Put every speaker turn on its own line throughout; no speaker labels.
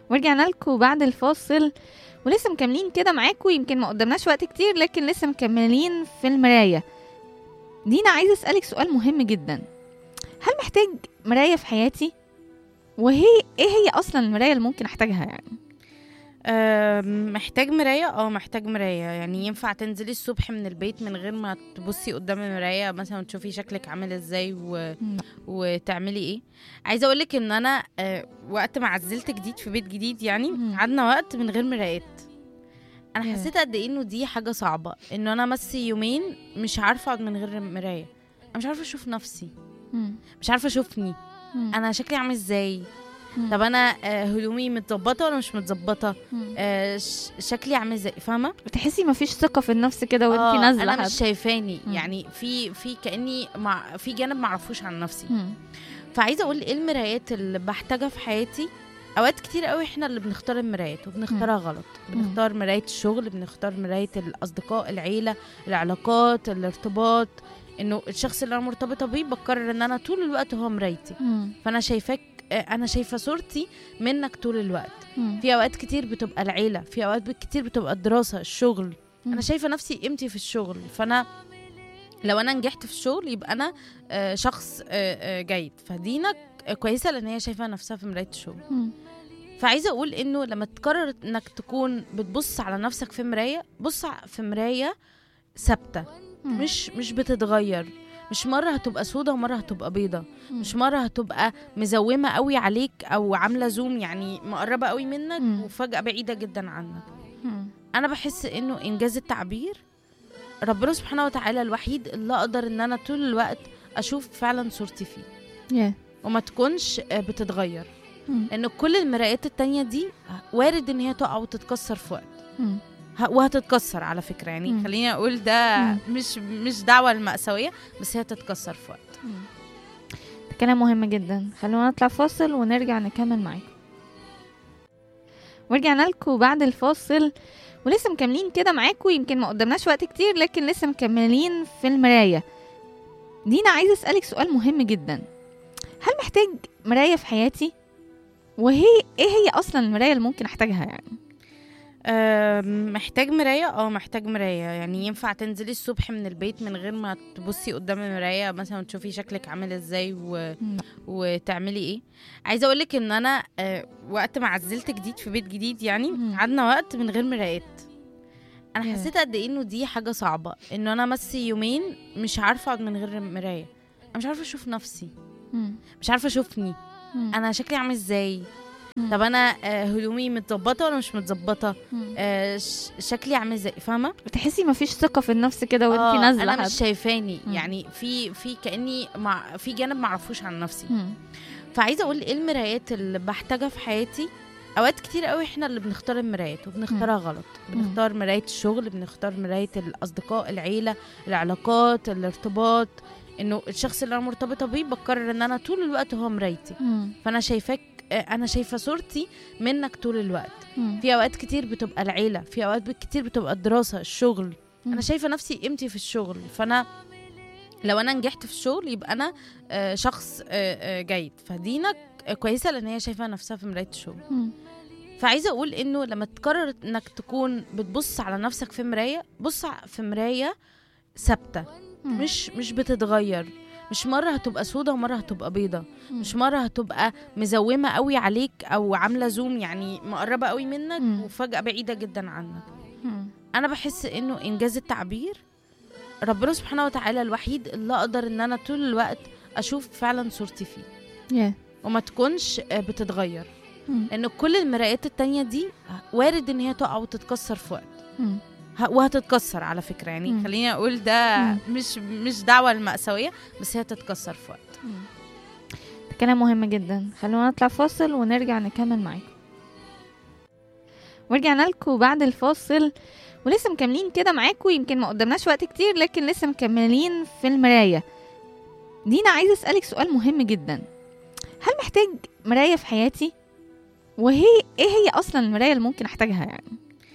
ورجعنا لكم بعد الفاصل ولسه مكملين كده معاكم يمكن ما قدامناش وقت كتير لكن لسه مكملين في المراية دينا عايزة أسألك سؤال مهم جدا هل محتاج مراية في حياتي؟ وهي ايه هي اصلا المراية اللي ممكن احتاجها يعني؟
آم، محتاج مراية اه محتاج مراية يعني ينفع تنزلي الصبح من البيت من غير ما تبصي قدام المراية مثلا تشوفي شكلك عامل ازاي و... وتعملي ايه عايزة اقولك ان انا آه، وقت ما عزلت جديد في بيت جديد يعني
مم.
قعدنا وقت من غير مرايات انا
ياه.
حسيت قد ايه انه دي حاجة صعبة انه انا بس يومين مش عارفة اقعد من غير مراية انا مش عارفة اشوف نفسي
مم.
مش عارفة اشوفني
مم.
انا شكلي عامل ازاي
مم.
طب انا آه، هدومي متظبطة ولا مش متظبطة
مم.
آه، ش- شكلي عامل ازاي فاهمه
بتحسي مفيش ثقة في النفس كده وانتي
آه،
نازلة
انا
حتى.
مش شايفاني
مم.
يعني في في كاني مع في جانب معرفوش عن نفسي
مم.
فعايزه اقول ايه المرايات اللي بحتاجها في حياتي اوقات كتير قوي احنا اللي بنختار المرايات وبنختارها غلط بنختار مرايه الشغل بنختار مرايه الاصدقاء العيله العلاقات الارتباط انه الشخص اللي انا مرتبطه بيه بقرر ان انا طول الوقت هو مرايتي
مم.
فانا شايفاك آه، انا شايفه صورتي منك طول الوقت
مم.
في اوقات كتير بتبقى العيله في اوقات كتير بتبقى الدراسه الشغل
مم.
انا شايفه نفسي قيمتي في الشغل فانا لو انا نجحت في الشغل يبقى انا آه، شخص آه، آه، جيد فدينا ك- كويسه لان هي شايفه نفسها في مرايه الشغل
مم.
فعايزه اقول انه لما تقرر انك تكون بتبص على نفسك في مرايه بص ع- في مرايه ثابته
مم.
مش مش بتتغير مش مرة هتبقى سودة ومرة هتبقى بيضة
مم.
مش مرة هتبقى مزومة قوي عليك أو عاملة زوم يعني مقربة قوي منك
مم.
وفجأة بعيدة جدا عنك
مم.
انا بحس انه انجاز التعبير ربنا سبحانه وتعالى الوحيد اللي اقدر ان انا طول الوقت اشوف فعلا صورتي فيه
ياه.
وما تكونش آه، بتتغير
مم.
لان كل المرايات التانية دي وارد ان هي تقع وتتكسر في وقت
مم.
ه- وهتتكسر على فكرة يعني
مم.
خليني اقول ده
مم.
مش مش دعوة المأساوية بس هي تتكسر في وقت
مم. ده كلام مهم جدا خلونا نطلع فاصل ونرجع نكمل معاكم ورجعنا لكم بعد الفاصل ولسه مكملين كده معاكم يمكن ما قدامناش وقت كتير لكن لسه مكملين في المراية دينا عايزة أسألك سؤال مهم جدا هل محتاج مراية في حياتي؟ وهي ايه هي اصلا المراية اللي ممكن احتاجها يعني؟
آم، محتاج مراية اه محتاج مراية يعني ينفع تنزلي الصبح من البيت من غير ما تبصي قدام المراية مثلا تشوفي شكلك عامل ازاي و... وتعملي ايه عايزة اقولك ان انا آه، وقت ما عزلت جديد في بيت جديد يعني
مم.
قعدنا وقت من غير مرايات انا
ياه.
حسيت قد ايه انه دي حاجة صعبة انه انا بس يومين مش عارفة اقعد من غير مراية انا مش عارفة اشوف نفسي
مم.
مش عارفة اشوفني
مم.
انا شكلي عامل ازاي
مم.
طب انا آه، هدومي متظبطة ولا مش متظبطة
مم.
آه، ش- شكلي عامل ازاي فاهمه
بتحسي مفيش ثقة في النفس كده وانتي
آه،
نازلة
انا
حتى.
مش شايفاني
مم.
يعني في في كاني مع في جانب معرفوش عن نفسي
مم.
فعايزه اقول ايه المرايات اللي بحتاجها في حياتي اوقات كتير قوي احنا اللي بنختار المرايات وبنختارها غلط بنختار مرايه الشغل بنختار مرايه الاصدقاء العيله العلاقات الارتباط انه الشخص اللي انا مرتبطه بيه بقرر ان انا طول الوقت هو مرايتي
مم.
فانا شايفاك آه، انا شايفه صورتي منك طول الوقت
مم.
في اوقات كتير بتبقى العيله في اوقات كتير بتبقى الدراسه الشغل
مم.
انا شايفه نفسي قيمتي في الشغل فانا لو انا نجحت في الشغل يبقى انا آه، شخص آه، آه، جيد فدينا ك- كويسه لان هي شايفه نفسها في مرايه الشغل
مم.
فعايزه اقول انه لما تقرر انك تكون بتبص على نفسك في مرايه بص ع- في مرايه ثابته
مم.
مش مش بتتغير مش مرة هتبقى سودة ومرة هتبقى بيضة
مم.
مش مرة هتبقى مزومة قوي عليك أو عاملة زوم يعني مقربة قوي منك
مم.
وفجأة بعيدة جدا عنك
مم.
انا بحس انه انجاز التعبير ربنا سبحانه وتعالى الوحيد اللي اقدر ان انا طول الوقت اشوف فعلا صورتي فيه
ياه.
وما تكونش آه، بتتغير
مم.
لان كل المرايات التانية دي وارد ان هي تقع وتتكسر في وقت
مم.
ه- وهتتكسر على فكرة يعني
مم.
خليني اقول ده
مم.
مش مش دعوة المأساوية بس هي تتكسر في وقت
مم. ده كلام مهم جدا خلونا نطلع فاصل ونرجع نكمل معاكم ورجعنا لكم بعد الفاصل ولسه مكملين كده معاكم يمكن ما قدامناش وقت كتير لكن لسه مكملين في المراية دينا عايزة أسألك سؤال مهم جدا هل محتاج مراية في حياتي؟ وهي ايه هي أصلا المراية اللي ممكن أحتاجها يعني؟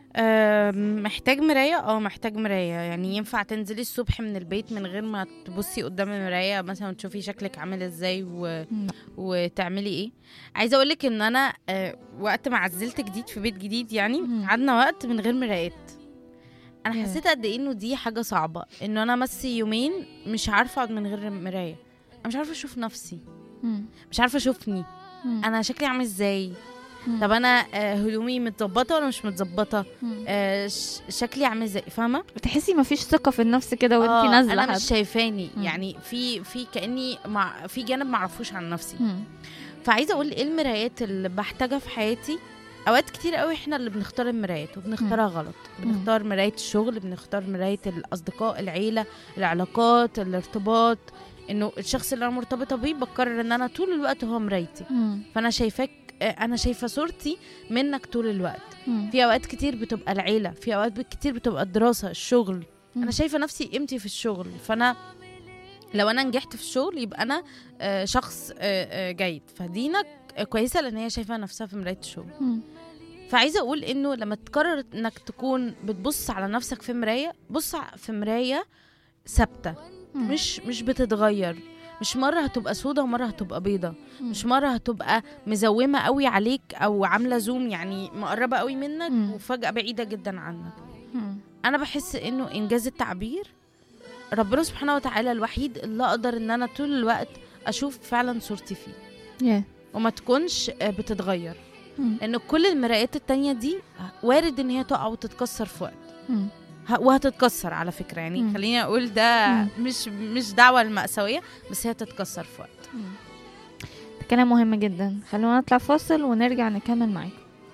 أم، محتاج مراية اه محتاج مراية يعني ينفع تنزلي الصبح من البيت من غير ما تبصي قدام المراية مثلا تشوفي شكلك عامل ازاي و... وتعملي ايه عايزة اقولك ان انا آه، وقت ما عزلت جديد في بيت جديد يعني
مم.
قعدنا وقت من غير مرايات انا
ياه.
حسيت قد ايه انه دي حاجة صعبة انه انا بس يومين مش عارفة اقعد من غير مراية انا مش عارفة اشوف نفسي
مم.
مش عارفة اشوفني
مم.
انا شكلي عامل ازاي
مم.
طب انا آه، هدومي متظبطة ولا مش متظبطة
مم.
آه، ش- شكلي عامل ازاي فاهمه
بتحسي مفيش ثقة في النفس كده وانتي
آه،
نازلة
انا
حتى.
مش شايفاني
مم.
يعني في في كاني مع في جانب معرفوش عن نفسي
مم.
فعايزه اقول ايه المرايات اللي بحتاجها في حياتي اوقات كتير قوي احنا اللي بنختار المرايات وبنختارها غلط بنختار مرايه الشغل بنختار مرايه الاصدقاء العيله العلاقات الارتباط انه الشخص اللي انا مرتبطه بيه بقرر ان انا طول الوقت هو مرايتي
مم.
فانا شايفاك آه، انا شايفه صورتي منك طول الوقت
مم.
في اوقات كتير بتبقى العيله في اوقات كتير بتبقى الدراسه الشغل
مم.
انا شايفه نفسي قيمتي في الشغل فانا لو انا نجحت في الشغل يبقى انا آه، شخص آه، آه، جيد فدينا ك- كويسه لان هي شايفه نفسها في مرايه الشغل
مم.
فعايزه اقول انه لما تقرر انك تكون بتبص على نفسك في مرايه بص ع- في مرايه ثابته
مم.
مش مش بتتغير مش مره هتبقى سودة ومره هتبقى بيضة
مم.
مش مره هتبقى مزومه قوي عليك او عامله زوم يعني مقربه قوي منك
مم.
وفجاه بعيده جدا عنك
مم.
انا بحس انه انجاز التعبير ربنا سبحانه وتعالى الوحيد اللي اقدر ان انا طول الوقت اشوف فعلا صورتي فيه
ياه.
وما تكونش آه، بتتغير
مم.
لان كل المرايات التانية دي وارد ان هي تقع وتتكسر في وقت
مم.
ه- وهتتكسر على فكره يعني
مم.
خليني اقول ده
مم.
مش مش دعوه المأساويه بس هي تتكسر في وقت
مم. ده كلام مهم جدا خلونا نطلع فاصل ونرجع نكمل معاكم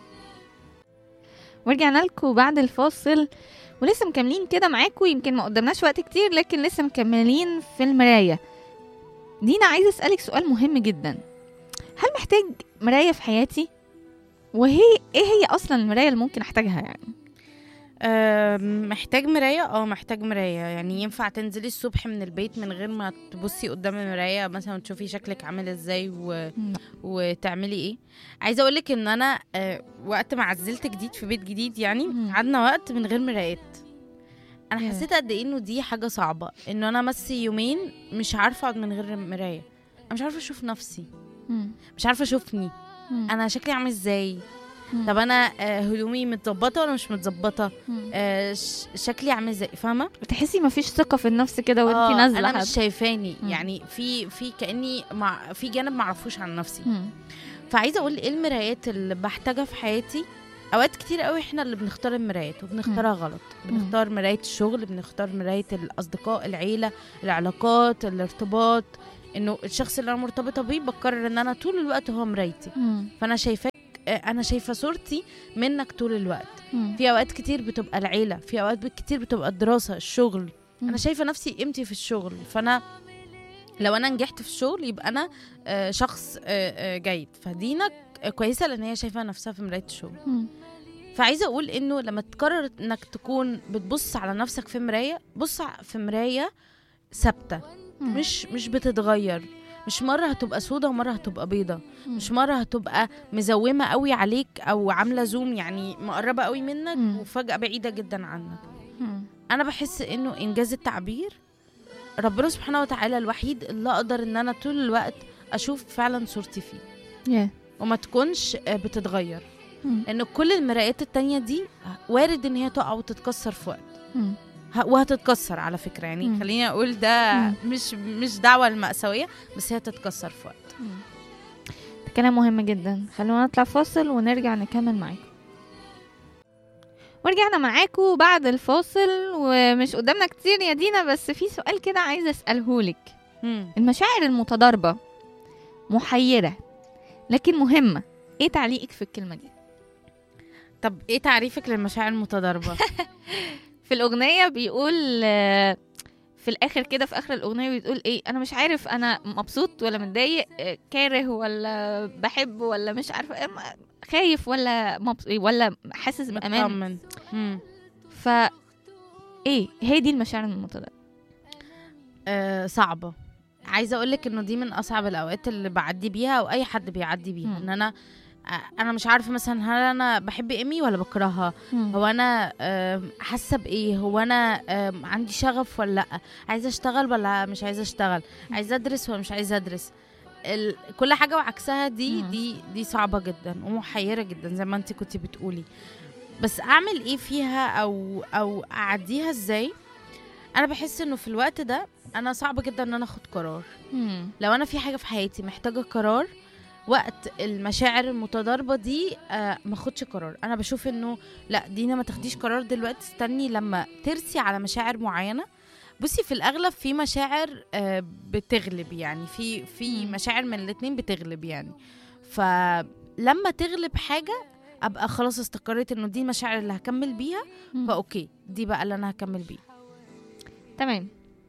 ورجعنا لكم بعد الفاصل ولسه مكملين كده معاكم يمكن ما قدمناش وقت كتير لكن لسه مكملين في المراية دينا عايزة أسألك سؤال مهم جدا هل محتاج مراية في حياتي وهي ايه هي اصلا المراية اللي ممكن احتاجها يعني
أم، محتاج مراية اه محتاج مراية يعني ينفع تنزلي الصبح من البيت من غير ما تبصي قدام المراية مثلا تشوفي شكلك عامل ازاي و... وتعملي ايه عايزة اقولك ان انا آه، وقت ما عزلت جديد في بيت جديد يعني
مم.
قعدنا وقت من غير مرايات انا
ياه.
حسيت قد ايه انه دي حاجة صعبة انه انا بس يومين مش عارفة اقعد من غير مراية انا مش عارفة اشوف نفسي
مم.
مش عارفة اشوفني
مم.
انا شكلي عامل ازاي
مم.
طب انا آه، هدومي متظبطة ولا مش متظبطة
مم.
آه، ش- شكلي عامل ازاي فاهمه
بتحسي مفيش ثقة في النفس كده وانتي
آه،
نازلة
انا
حتى.
مش شايفاني
مم.
يعني في في كاني مع في جانب معرفوش عن نفسي
مم.
فعايزه اقول ايه المرايات اللي بحتاجها في حياتي اوقات كتير قوي احنا اللي بنختار المرايات وبنختارها غلط بنختار مرايه الشغل بنختار مرايه الاصدقاء العيله العلاقات الارتباط انه الشخص اللي انا مرتبطه بيه بقرر ان انا طول الوقت هو مرايتي
مم.
فانا شايفاك آه، انا شايفه صورتي منك طول الوقت
مم.
في اوقات كتير بتبقى العيله في اوقات كتير بتبقى الدراسه الشغل
مم.
انا شايفه نفسي قيمتي في الشغل فانا لو انا نجحت في الشغل يبقى انا آه، شخص آه، آه، جيد فدينا ك- كويسه لان هي شايفه نفسها في مرايه الشغل
مم.
فعايزه اقول انه لما تقرر انك تكون بتبص على نفسك في مرايه بص ع- في مرايه ثابته
مم.
مش مش بتتغير مش مره هتبقى سودة ومره هتبقى بيضة
مم.
مش مره هتبقى مزومه قوي عليك او عامله زوم يعني مقربه قوي منك
مم.
وفجاه بعيده جدا عنك
مم.
انا بحس انه انجاز التعبير ربنا سبحانه وتعالى الوحيد اللي اقدر ان انا طول الوقت اشوف فعلا صورتي فيه
ياه.
وما تكونش آه، بتتغير
مم.
لان كل المرايات التانية دي وارد ان هي تقع وتتكسر في وقت
مم.
ه- وهتتكسر على فكرة يعني
مم.
خليني اقول ده
مم.
مش مش دعوة المأساوية بس هي تتكسر في وقت
مم. ده كلام مهم جدا خلونا نطلع فاصل ونرجع نكمل معاكم ورجعنا معاكم بعد الفاصل ومش قدامنا كتير يا دينا بس في سؤال كده عايزة أسألهولك
مم.
المشاعر المتضاربة محيرة لكن مهمة ايه تعليقك في الكلمة دي
طب ايه تعريفك للمشاعر المتضاربة
في الأغنية بيقول آه، في الآخر كده في آخر الأغنية بتقول ايه أنا مش عارف أنا مبسوط ولا متضايق آه، كاره ولا بحب ولا مش عارفة آه، خايف ولا مبس... ولا حاسس بأمان
مطمن مم.
ف ايه هي دي المشاعر المتضاربة
آه صعبة عايزة اقولك انه دي من اصعب الاوقات اللي بعدي بيها او اي حد بيعدي بيها
مم.
ان انا آه، انا مش عارفه مثلا هل انا بحب ايمي ولا بكرهها هو انا آم، حاسه بايه هو انا آم، عندي شغف ولا لا عايزه اشتغل ولا مش عايزه اشتغل عايزه ادرس ولا مش عايزه ادرس ال... كل حاجه وعكسها دي
مم.
دي دي صعبه جدا ومحيره جدا زي ما انت كنتي بتقولي بس اعمل ايه فيها او او اعديها ازاي انا بحس انه في الوقت ده انا صعب جدا ان انا اخد قرار
مم.
لو انا في حاجه في حياتي محتاجه قرار وقت المشاعر المتضاربه دي آه ما اخدش قرار انا بشوف انه لا دينا ما تاخديش قرار دلوقتي استني لما ترسي على مشاعر معينه بصي في الاغلب في مشاعر آه بتغلب يعني في في
مم.
مشاعر من الاتنين بتغلب يعني فلما تغلب حاجه ابقى خلاص استقريت انه دي المشاعر اللي هكمل بيها
مم.
فاوكي دي بقى اللي انا هكمل بيها
تمام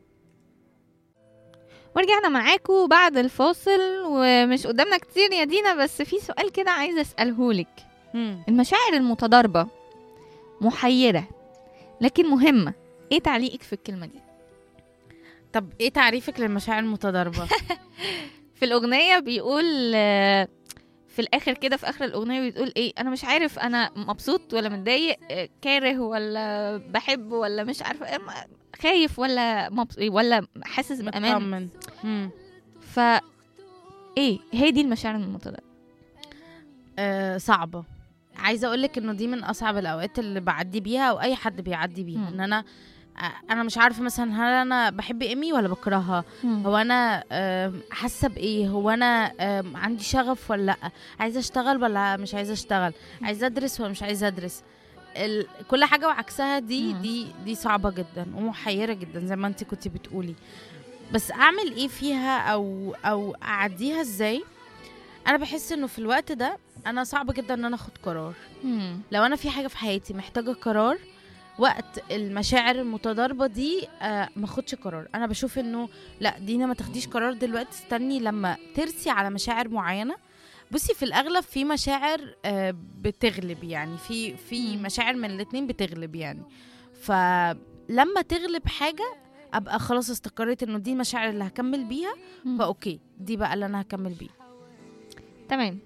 ورجعنا معاكم بعد الفاصل ومش قدامنا كتير يا دينا بس في سؤال كده عايزه اسالهولك
مم.
المشاعر المتضاربه محيره لكن مهمه ايه تعليقك في الكلمه دي
طب ايه تعريفك للمشاعر المتضاربه
في الاغنيه بيقول آه، في الاخر كده في اخر الاغنيه بتقول ايه انا مش عارف انا مبسوط ولا متضايق آه، كاره ولا بحب ولا مش عارفه آه، ما- خايف ولا مبس... ولا حاسس بامان
مطمن مم.
ف ايه هي دي المشاعر المتضاربه
آه صعبة عايزة أقولك إنه دي من أصعب الأوقات اللي بعدي بيها أو أي حد بيعدي بيها
مم.
إن أنا آه، أنا مش عارفة مثلا هل أنا بحب إيمي ولا بكرهها هو أنا آم، حاسة بإيه هو أنا آم، عندي شغف ولا لأ عايزة أشتغل ولا مش عايزة أشتغل عايزة أدرس ولا مش عايزة أدرس ال... كل حاجة وعكسها دي
مم.
دي دي صعبة جدا ومحيرة جدا زي ما انت كنتي بتقولي بس أعمل إيه فيها أو أو أعديها إزاي أنا بحس إنه في الوقت ده أنا صعب جدا إن أنا أخد قرار
مم.
لو انا في حاجه في حياتي محتاجه قرار وقت المشاعر المتضاربه دي آه ما اخدش قرار انا بشوف انه لا دينا ما تاخديش قرار دلوقتي استني لما ترسي على مشاعر معينه بصي في الاغلب في مشاعر آه بتغلب يعني في في
مم.
مشاعر من الاتنين بتغلب يعني فلما تغلب حاجه ابقى خلاص استقريت انه دي المشاعر اللي هكمل بيها
مم.
فاوكي دي بقى اللي انا هكمل بيها
تمام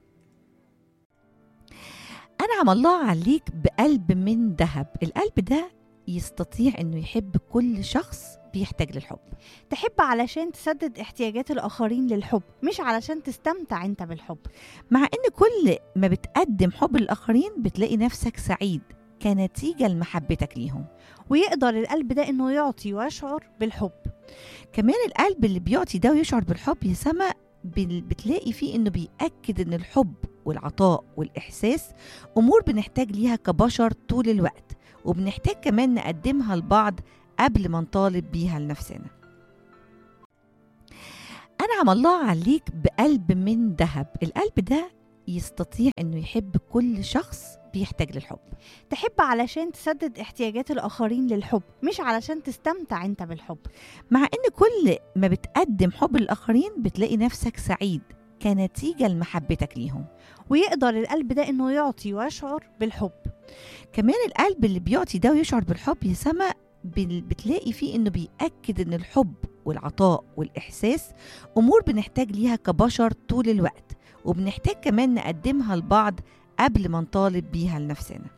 أنعم الله عليك بقلب من ذهب القلب ده يستطيع أنه يحب كل شخص بيحتاج للحب
تحب علشان تسدد احتياجات الآخرين للحب مش علشان تستمتع أنت بالحب
مع أن كل ما بتقدم حب للآخرين بتلاقي نفسك سعيد كنتيجة لمحبتك ليهم
ويقدر القلب ده إنه يعطي ويشعر بالحب
كمان القلب اللي بيعطي ده ويشعر بالحب يا سما بال- بتلاقي فيه انه بيأكد ان الحب والعطاء والإحساس أمور بنحتاج ليها كبشر طول الوقت وبنحتاج كمان نقدمها لبعض قبل ما نطالب بيها لنفسنا أنعم الله عليك بقلب من ذهب القلب ده يستطيع انه يحب كل شخص بيحتاج للحب
تحب علشان تسدد احتياجات الآخرين للحب مش علشان تستمتع أنت بالحب
مع ان كل ما بتقدم حب للآخرين بتلاقي نفسك سعيد كنتيجة لمحبتك ليهم
ويقدر القلب ده إنه يعطي ويشعر بالحب
كمان القلب اللي بيعطي ده ويشعر بالحب يا سما بال- بتلاقي فيه انه بيأكد ان الحب والعطاء والإحساس أمور بنحتاج ليها كبشر طول الوقت وبنحتاج كمان نقدمها لبعض قبل ما نطالب بيها لنفسنا